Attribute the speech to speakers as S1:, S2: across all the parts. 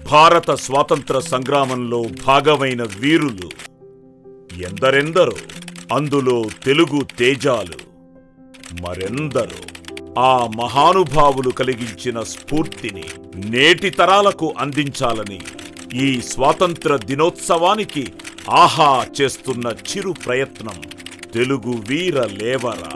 S1: భారత స్వాతంత్ర సంగ్రామంలో భాగమైన వీరులు ఎందరెందరో అందులో తెలుగు తేజాలు మరెందరో ఆ మహానుభావులు కలిగించిన స్ఫూర్తిని నేటి తరాలకు అందించాలని ఈ స్వాతంత్ర దినోత్సవానికి ఆహా చేస్తున్న చిరు ప్రయత్నం తెలుగు వీర లేవరా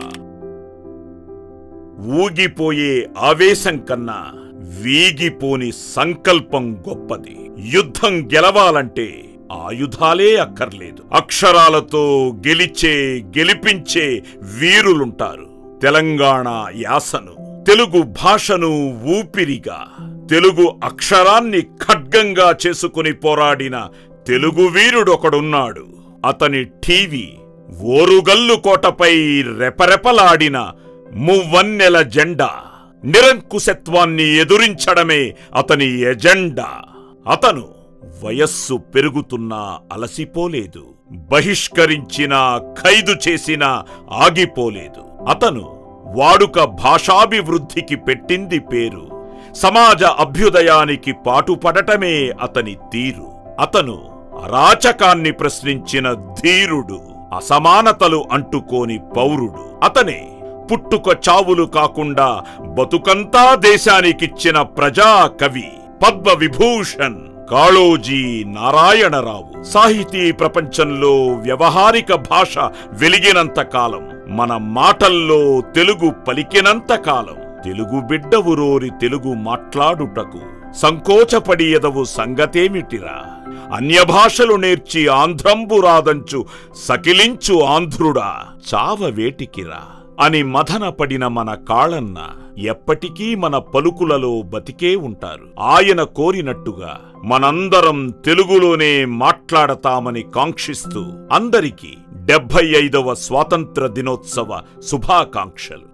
S1: ఊగిపోయే ఆవేశం కన్నా వీగిపోని సంకల్పం గొప్పది యుద్ధం గెలవాలంటే ఆయుధాలే అక్కర్లేదు అక్షరాలతో గెలిచే గెలిపించే వీరులుంటారు తెలంగాణ యాసను తెలుగు భాషను ఊపిరిగా తెలుగు అక్షరాన్ని ఖడ్గంగా చేసుకుని పోరాడిన తెలుగు వీరుడొకడున్నాడు అతని టీవీ ఓరుగల్లు కోటపై రెపరెపలాడిన మువ్వన్నెల జెండా నిరంకుశత్వాన్ని ఎదురించడమే అతని ఎజెండా అతను వయస్సు పెరుగుతున్నా అలసిపోలేదు బహిష్కరించినా ఖైదు చేసినా ఆగిపోలేదు అతను వాడుక భాషాభివృద్ధికి పెట్టింది పేరు సమాజ అభ్యుదయానికి పాటుపడటమే అతని తీరు అతను అరాచకాన్ని ప్రశ్నించిన ధీరుడు అసమానతలు అంటుకోని పౌరుడు అతనే పుట్టుక చావులు కాకుండా బతుకంతా దేశానికిచ్చిన ప్రజా కవి పద్మ విభూషణ్ కాళోజీ నారాయణరావు సాహితీ ప్రపంచంలో వ్యవహారిక భాష వెలిగినంత కాలం మన మాటల్లో తెలుగు పలికినంత కాలం తెలుగు బిడ్డవు రోరి తెలుగు మాట్లాడుటకు సంకోచపడి ఎదవు సంగతేమిటిరా అన్య భాషలు నేర్చి ఆంధ్రంబు రాదంచు సకిలించు ఆంధ్రుడా చావ వేటికిరా అని మదనపడిన మన కాళన్న ఎప్పటికీ మన పలుకులలో బతికే ఉంటారు ఆయన కోరినట్టుగా మనందరం తెలుగులోనే మాట్లాడతామని కాంక్షిస్తూ అందరికీ డెబ్బై ఐదవ స్వాతంత్ర దినోత్సవ శుభాకాంక్షలు